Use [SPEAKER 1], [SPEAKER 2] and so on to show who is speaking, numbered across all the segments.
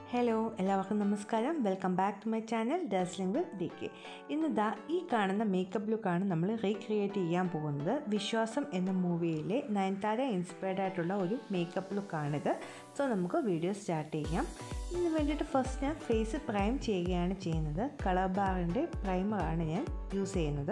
[SPEAKER 1] hello എല്ലാവർക്കും നമസ്കാരം welcome back to my channel dazzling with D K ഇന്ന് ദാ ഈ കാണുന്ന മേക്കപ്പ് ലുക്കാണ് നമ്മൾ റീക്രിയേറ്റ് ചെയ്യാൻ പോകുന്നത് വിശ്വാസം എന്ന മൂവിയിലെ നയൻതാര ഇൻസ്പയർഡ് ആയിട്ടുള്ള ഒരു മേക്കപ്പ് ലുക്കാണിത് സോ നമുക്ക് വീഡിയോ സ്റ്റാർട്ട് ചെയ്യാം ഇതിന് വേണ്ടിയിട്ട് ഫസ്റ്റ് ഞാൻ ഫേസ് പ്രൈം ചെയ്യുകയാണ് ചെയ്യുന്നത് കളർ ബാറിൻ്റെ പ്രൈമറാണ് ഞാൻ യൂസ് ചെയ്യുന്നത്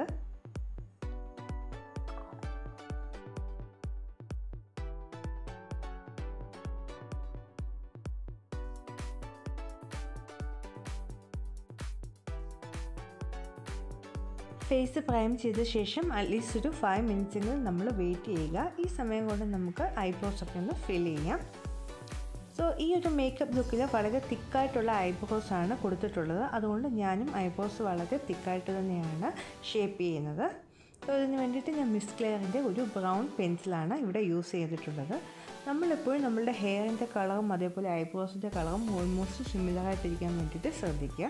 [SPEAKER 1] ഫേസ് പ്രൈം ചെയ്ത ശേഷം അറ്റ്ലീസ്റ്റ് ഒരു ഫൈവ് മിനിറ്റ്സെങ്കിലും നമ്മൾ വെയിറ്റ് ചെയ്യുക ഈ സമയം കൊണ്ട് നമുക്ക് ഐബ്രോസ് ഒക്കെ ഒന്ന് ഫിൽ ചെയ്യാം സോ ഈ ഒരു മേക്കപ്പ് ലുക്കിൽ വളരെ തിക്കായിട്ടുള്ള ഐബ്രോസ് ആണ് കൊടുത്തിട്ടുള്ളത് അതുകൊണ്ട് ഞാനും ഐബ്രോസ് വളരെ തിക്കായിട്ട് തന്നെയാണ് ഷേപ്പ് ചെയ്യുന്നത് സോ ഇതിന് വേണ്ടിയിട്ട് ഞാൻ മിസ് ക്ലെയറിൻ്റെ ഒരു ബ്രൗൺ പെൻസിലാണ് ഇവിടെ യൂസ് ചെയ്തിട്ടുള്ളത് നമ്മളെപ്പോഴും നമ്മളുടെ ഹെയറിൻ്റെ കളറും അതേപോലെ ഐബ്രോസിൻ്റെ കളറും ഓൾമോസ്റ്റ് സിമിലറായിട്ടിരിക്കാൻ വേണ്ടിയിട്ട് ശ്രദ്ധിക്കുക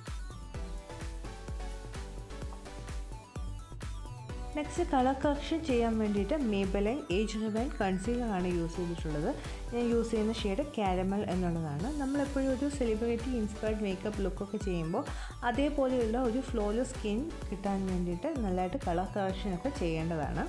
[SPEAKER 1] നെക്സ്റ്റ് കളർ കറക്ഷൻ ചെയ്യാൻ വേണ്ടിയിട്ട് മേബലൈൻ ഏജ് റിവൈൻ കൺസീലറാണ് യൂസ് ചെയ്തിട്ടുള്ളത് ഞാൻ യൂസ് ചെയ്യുന്ന ഷെയ്ഡ് കാരമൽ എന്നുള്ളതാണ് നമ്മളെപ്പോഴും ഒരു സെലിബ്രിറ്റി ഇൻസ്പയർഡ് മേക്കപ്പ് ലുക്കൊക്കെ ചെയ്യുമ്പോൾ അതേപോലെയുള്ള ഒരു ഫ്ലോലെസ് സ്കിൻ കിട്ടാൻ വേണ്ടിയിട്ട് നല്ലതായിട്ട് കളർ കറക്ഷനൊക്കെ ചെയ്യേണ്ടതാണ്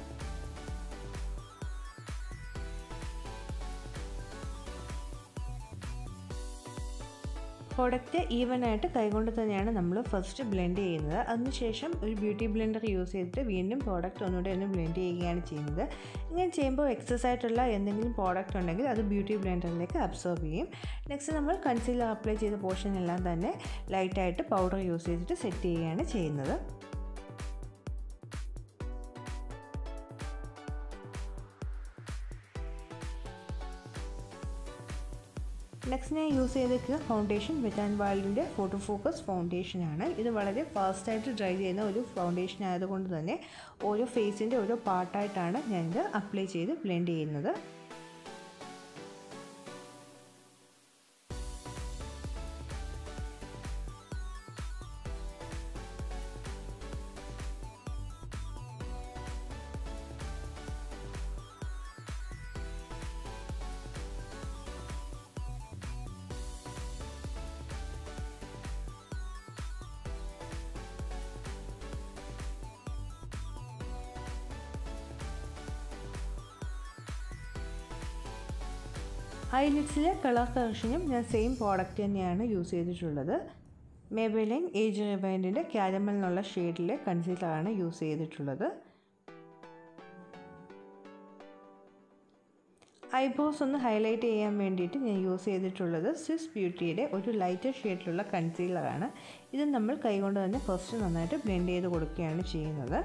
[SPEAKER 1] പ്രൊഡക്റ്റ് ഈവൻ ആയിട്ട് കൈകൊണ്ട് തന്നെയാണ് നമ്മൾ ഫസ്റ്റ് ബ്ലെൻഡ് ചെയ്യുന്നത് അതിനുശേഷം ഒരു ബ്യൂട്ടി ബ്ലെൻഡർ യൂസ് ചെയ്തിട്ട് വീണ്ടും പ്രോഡക്റ്റ് ഒന്നുകൂടെ ഒന്ന് ബ്ലെൻഡ് ചെയ്യുകയാണ് ചെയ്യുന്നത് ഇങ്ങനെ ചെയ്യുമ്പോൾ എക്സസ് ആയിട്ടുള്ള എന്തെങ്കിലും പ്രോഡക്റ്റ് ഉണ്ടെങ്കിൽ അത് ബ്യൂട്ടി ബ്ലെൻഡറിലേക്ക് അബ്സോർബ് ചെയ്യും നെക്സ്റ്റ് നമ്മൾ കൺസീലർ അപ്ലൈ ചെയ്ത പോർഷൻ എല്ലാം തന്നെ ലൈറ്റായിട്ട് പൗഡർ യൂസ് ചെയ്തിട്ട് സെറ്റ് ചെയ്യുകയാണ് ചെയ്യുന്നത് നെക്സ്റ്റ് ഞാൻ യൂസ് ചെയ്തിരിക്കുന്ന ഫൗണ്ടേഷൻ വെറ്റ് ആൻഡ് വൈൽഡിൻ്റെ ഫോട്ടോ ഫോക്കസ് ഫൗണ്ടേഷനാണ് ഇത് വളരെ ഫാസ്റ്റായിട്ട് ഡ്രൈ ചെയ്യുന്ന ഒരു ഫൗണ്ടേഷൻ ആയതുകൊണ്ട് തന്നെ ഓരോ ഫേസിൻ്റെ ഓരോ പാർട്ടായിട്ടാണ് ഞാനിത് അപ്ലൈ ചെയ്ത് ബ്ലെൻഡ് ചെയ്യുന്നത് ഐലിഡ്സിലെ കളർ കറക്ഷനും ഞാൻ സെയിം പ്രോഡക്റ്റ് തന്നെയാണ് യൂസ് ചെയ്തിട്ടുള്ളത് മേബലൈൻ ഏജ് റിവൈൻഡിൻ്റെ ക്യാരമൽ എന്നുള്ള ഷെയ്ഡിലെ കൺസീലറാണ് യൂസ് ചെയ്തിട്ടുള്ളത് ഐബ്രോസ് ഒന്ന് ഹൈലൈറ്റ് ചെയ്യാൻ വേണ്ടിയിട്ട് ഞാൻ യൂസ് ചെയ്തിട്ടുള്ളത് സ്വിസ് ബ്യൂട്ടിയുടെ ഒരു ലൈറ്റർ ഷെയ്ഡിലുള്ള കൺസീലറാണ് ഇത് നമ്മൾ കൈകൊണ്ട് തന്നെ ഫസ്റ്റ് നന്നായിട്ട് ബ്ലെൻഡ് ചെയ്ത് കൊടുക്കുകയാണ് ചെയ്യുന്നത്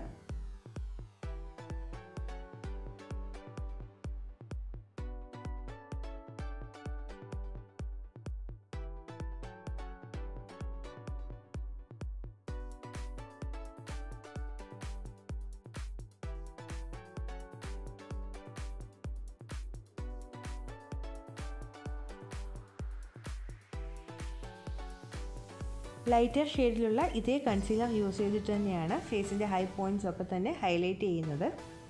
[SPEAKER 1] ലൈറ്റർ ഷെയ്ഡിലുള്ള ഇതേ കൺസീലർ യൂസ് ചെയ്തിട്ട് തന്നെയാണ് ഫേസിൻ്റെ ഹൈ പോയിൻറ്റ്സ് ഒക്കെ തന്നെ ഹൈലൈറ്റ് ചെയ്യുന്നത്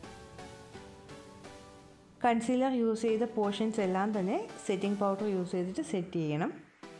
[SPEAKER 1] കൺസീലർ യൂസ് ചെയ്ത പോർഷൻസ് എല്ലാം തന്നെ സെറ്റിംഗ് പൗഡർ യൂസ് ചെയ്തിട്ട് സെറ്റ് ചെയ്യണം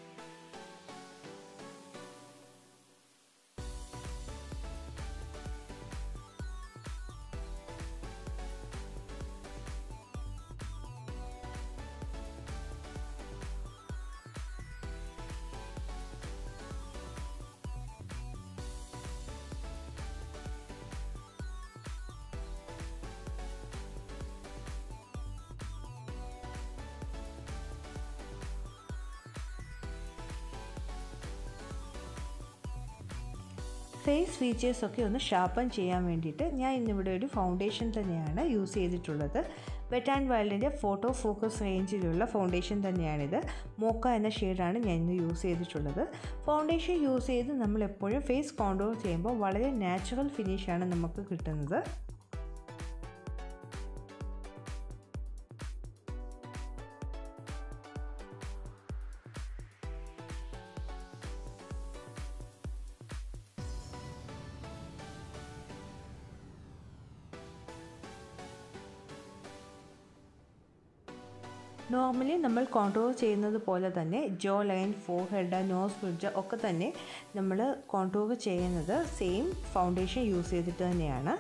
[SPEAKER 1] ഫേസ് ഫീച്ചേഴ്സ് ഒക്കെ ഒന്ന് ഷാർപ്പൻ ചെയ്യാൻ വേണ്ടിയിട്ട് ഞാൻ ഇന്നിവിടെ ഒരു ഫൗണ്ടേഷൻ തന്നെയാണ് യൂസ് ചെയ്തിട്ടുള്ളത് വെറ്റ് ആൻഡ് വൈൽഡിൻ്റെ ഫോട്ടോ ഫോക്കസ് റേഞ്ചിലുള്ള ഫൗണ്ടേഷൻ തന്നെയാണിത് മോക്ക എന്ന ഷെയ്ഡാണ് ഞാൻ ഇന്ന് യൂസ് ചെയ്തിട്ടുള്ളത് ഫൗണ്ടേഷൻ യൂസ് ചെയ്ത് നമ്മൾ എപ്പോഴും ഫേസ് കോണ്ടോർ ചെയ്യുമ്പോൾ വളരെ നാച്ചുറൽ ഫിനിഷാണ് നമുക്ക് കിട്ടുന്നത് നോർമലി നമ്മൾ കോൺട്രോൾ ചെയ്യുന്നത് പോലെ തന്നെ jawline forehead nose bridge ഒക്കെ തന്നെ നമ്മൾ കോൺട്രോൾ ചെയ്യുന്നത് സെയിം ഫൗണ്ടേഷൻ യൂസ് ചെയ്തിട്ട് തന്നെയാണ്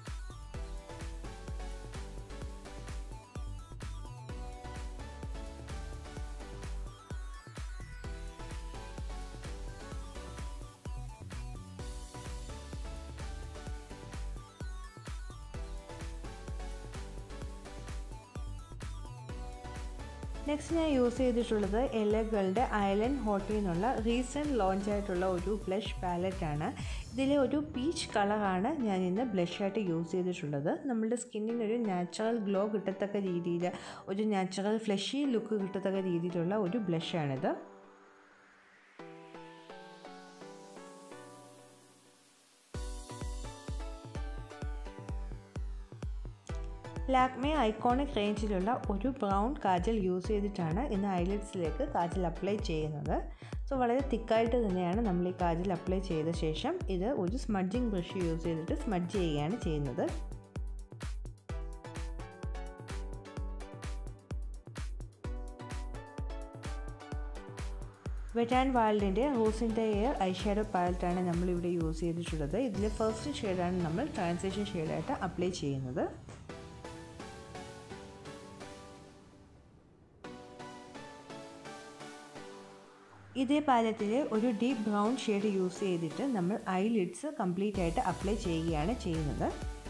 [SPEAKER 1] നെക്സ്റ്റ് ഞാൻ യൂസ് ചെയ്തിട്ടുള്ളത് എലകളുടെ ഐലൻഡ് ഹോട്ടിൽ നിന്നുള്ള റീസെൻറ്റ് ലോഞ്ച് ആയിട്ടുള്ള ഒരു ബ്ലഷ് പാലറ്റാണ് ഇതിലെ ഒരു പീച്ച് കളറാണ് ഞാൻ ഇന്ന് ബ്ലഷായിട്ട് യൂസ് ചെയ്തിട്ടുള്ളത് നമ്മുടെ സ്കിന്നിന് ഒരു നാച്ചുറൽ ഗ്ലോ കിട്ടത്തക്ക രീതിയിൽ ഒരു നാച്ചുറൽ ഫ്ലഷി ലുക്ക് കിട്ടത്തക്ക രീതിയിലുള്ള ഒരു ബ്ലഷാണിത് ലാക്മെ ഐക്കോണിക് റേഞ്ചിലുള്ള ഒരു ബ്രൗൺ കാജൽ യൂസ് ചെയ്തിട്ടാണ് ഇന്ന് ഐലിഡ്സിലേക്ക് കാജൽ അപ്ലൈ ചെയ്യുന്നത് സോ വളരെ തിക്കായിട്ട് തന്നെയാണ് നമ്മൾ ഈ കാജൽ അപ്ലൈ ചെയ്ത ശേഷം ഇത് ഒരു സ്മഡ്ജിങ് ബ്രഷ് യൂസ് ചെയ്തിട്ട് സ്മഡ്ജ് ചെയ്യുകയാണ് ചെയ്യുന്നത് വെറ്റ് ആൻഡ് വാൾഡിൻ്റെ റോസിൻ്റെ എയർ ഐ ഷാഡോ പാലറ്റാണ് നമ്മളിവിടെ യൂസ് ചെയ്തിട്ടുള്ളത് ഇതിൽ ഫസ്റ്റ് ഷെയ്ഡാണ് നമ്മൾ ട്രാൻസിഷൻ ഷെയ്ഡായിട്ട് അപ്ലൈ ചെയ്യുന്നത് ഇതേ പാലറ്റിൽ ഒരു ഡീപ്പ് ബ്രൗൺ ഷെയ്ഡ് യൂസ് ചെയ്തിട്ട് നമ്മൾ ഐ ലിഡ്സ് കംപ്ലീറ്റ് ആയിട്ട് അപ്ലൈ ചെയ്യുകയാണ് ചെയ്യുന്നത്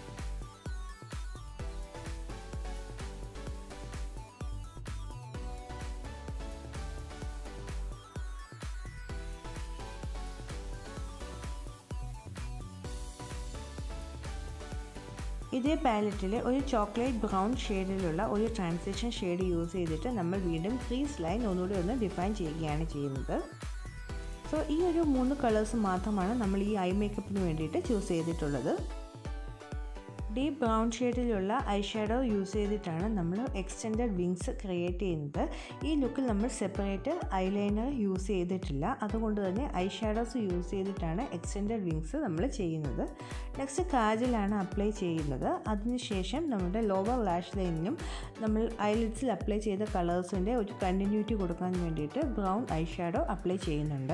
[SPEAKER 1] ഇതേ പാലറ്റിൽ ഒരു ചോക്ലേറ്റ് ബ്രൗൺ ഷെയ്ഡിലുള്ള ഒരു ട്രാൻസിഷൻ ഷെയ്ഡ് യൂസ് ചെയ്തിട്ട് നമ്മൾ വീണ്ടും ക്രീസ് ലൈൻ ഒന്നുകൂടി ഒന്ന് ഡിഫൈൻ ചെയ്യുകയാണ് ചെയ്യുന്നത് സോ ഈ ഒരു മൂന്ന് കളേഴ്സ് മാത്രമാണ് നമ്മൾ ഈ ഐ മേക്കപ്പിന് വേണ്ടിയിട്ട് ചൂസ് ചെയ്തിട്ടുള്ളത് ഡീപ്പ് ബ്രൗൺ ഷെയ്ഡിലുള്ള ഐ ഷാഡോ യൂസ് ചെയ്തിട്ടാണ് നമ്മൾ എക്സ്റ്റെൻഡഡ് വിങ്സ് ക്രിയേറ്റ് ചെയ്യുന്നത് ഈ ലുക്കിൽ നമ്മൾ സെപ്പറേറ്റ് ഐലൈനർ യൂസ് ചെയ്തിട്ടില്ല അതുകൊണ്ട് തന്നെ ഐ ഷാഡോസ് യൂസ് ചെയ്തിട്ടാണ് എക്സ്റ്റെൻഡഡ് വിങ്സ് നമ്മൾ ചെയ്യുന്നത് നെക്സ്റ്റ് കാജലാണ് അപ്ലൈ ചെയ്യുന്നത് അതിനുശേഷം നമ്മുടെ ലോവർ ലാഷ് ലൈനിലും നമ്മൾ ഐലിഡ്സിൽ അപ്ലൈ ചെയ്ത കളേഴ്സിൻ്റെ ഒരു കണ്ടിന്യൂറ്റി കൊടുക്കാൻ വേണ്ടിയിട്ട് ബ്രൗൺ ഐ ഷാഡോ അപ്ലൈ ചെയ്യുന്നുണ്ട്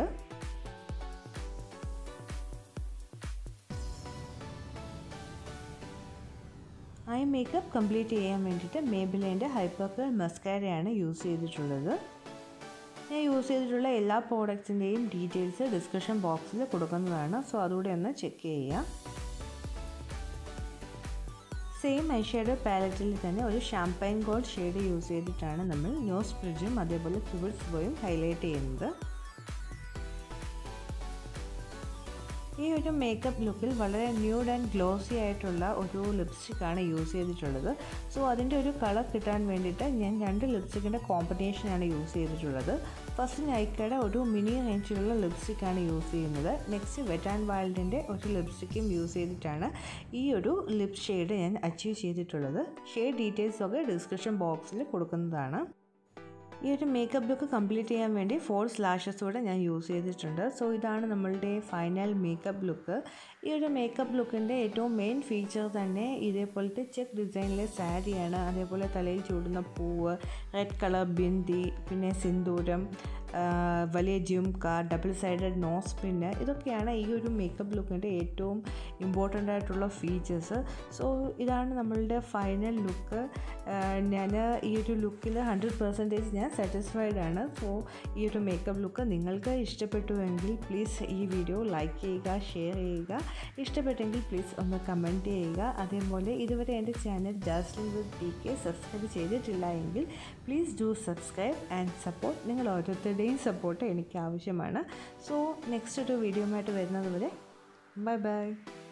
[SPEAKER 1] ഐ മേക്കപ്പ് കംപ്ലീറ്റ് ചെയ്യാൻ വേണ്ടിയിട്ട് മേബിലേൻ്റെ ഹൈപ്പർക്കർ മസ്കാരയാണ് യൂസ് ചെയ്തിട്ടുള്ളത് ഞാൻ യൂസ് ചെയ്തിട്ടുള്ള എല്ലാ പ്രോഡക്റ്റ്സിൻ്റെയും ഡീറ്റെയിൽസ് ഡിസ്ക്രിപ്ഷൻ ബോക്സിൽ കൊടുക്കുന്നതാണ് സോ അതുകൂടെ ഒന്ന് ചെക്ക് ചെയ്യുക സെയിം ഐ ഷെയ്ഡ് പാലറ്റിൽ തന്നെ ഒരു ഷാമ്പൈൻ ഗോൾഡ് ഷെയ്ഡ് യൂസ് ചെയ്തിട്ടാണ് നമ്മൾ നോസ് ബ്രിഡ്ജും അതേപോലെ ക്യൂബിൾസ് ബോയും ഹൈലൈറ്റ് ചെയ്യുന്നത് ഈ ഒരു മേക്കപ്പ് ലുക്കിൽ വളരെ ന്യൂഡ് ആൻഡ് ഗ്ലോസി ആയിട്ടുള്ള ഒരു ലിപ്സ്റ്റിക്കാണ് യൂസ് ചെയ്തിട്ടുള്ളത് സോ അതിൻ്റെ ഒരു കളർ കിട്ടാൻ വേണ്ടിയിട്ട് ഞാൻ രണ്ട് ലിപ്സ്റ്റിക്കിൻ്റെ കോമ്പിനേഷനാണ് യൂസ് ചെയ്തിട്ടുള്ളത് ഫസ്റ്റ് നൈക്കയുടെ ഒരു മിനി റേഞ്ചിലുള്ള ലിപ്സ്റ്റിക്കാണ് യൂസ് ചെയ്യുന്നത് നെക്സ്റ്റ് വെറ്റ് ആൻഡ് വൈൽഡിൻ്റെ ഒരു ലിപ്സ്റ്റിക്കും യൂസ് ചെയ്തിട്ടാണ് ഈ ഒരു ലിപ് ഷെയ്ഡ് ഞാൻ അച്ചീവ് ചെയ്തിട്ടുള്ളത് ഷെയ്ഡ് ഡീറ്റെയിൽസൊക്കെ ഡിസ്ക്രിപ്ഷൻ ബോക്സിൽ കൊടുക്കുന്നതാണ് ഈ ഒരു മേക്കപ്പ് ലുക്ക് കംപ്ലീറ്റ് ചെയ്യാൻ വേണ്ടി ഫോർ സ്ലാഷസ് കൂടെ ഞാൻ യൂസ് ചെയ്തിട്ടുണ്ട് സോ ഇതാണ് നമ്മളുടെ ഫൈനൽ മേക്കപ്പ് ലുക്ക് ഈ ഒരു മേക്കപ്പ് ലുക്കിൻ്റെ ഏറ്റവും മെയിൻ ഫീച്ചർ തന്നെ ഇതേപോലത്തെ ചെക്ക് ഡിസൈനിലെ സാരിയാണ് അതേപോലെ തലയിൽ ചൂടുന്ന പൂവ് റെഡ് കളർ ബിന്ദി പിന്നെ സിന്ദൂരം വലിയ jhumka double sided nose pin ഇതൊക്കെയാണ് ഈ ഒരു മേക്കപ്പ് ലുക്കിൻ്റെ ഏറ്റവും ഇമ്പോർട്ടൻ്റ് ആയിട്ടുള്ള ഫീച്ചേഴ്സ് സോ ഇതാണ് നമ്മളുടെ ഫൈനൽ ലുക്ക് ഞാൻ ഈ ഒരു ലുക്കിൽ ഹൺഡ്രഡ് പെർസെൻറ്റേജ് ഞാൻ സാറ്റിസ്ഫൈഡ് ആണ് സോ ഈ ഒരു മേക്കപ്പ് ലുക്ക് നിങ്ങൾക്ക് ഇഷ്ടപ്പെട്ടുവെങ്കിൽ പ്ലീസ് ഈ വീഡിയോ ലൈക്ക് ചെയ്യുക ഷെയർ ചെയ്യുക ഇഷ്ടപ്പെട്ടെങ്കിൽ പ്ലീസ് ഒന്ന് കമൻറ്റ് ചെയ്യുക അതേപോലെ ഇതുവരെ എൻ്റെ channel dazzling with D K subscribe ചെയ്തിട്ടില്ല എങ്കിൽ please do subscribe and support നിങ്ങൾ ഓരോരുത്തരുടെയും സപ്പോർട്ട് എനിക്ക് ആവശ്യമാണ് സോ നെക്സ്റ്റ് ഒരു വീഡിയോ ആയിട്ട് വരുന്നത് വരെ ബൈ ബൈ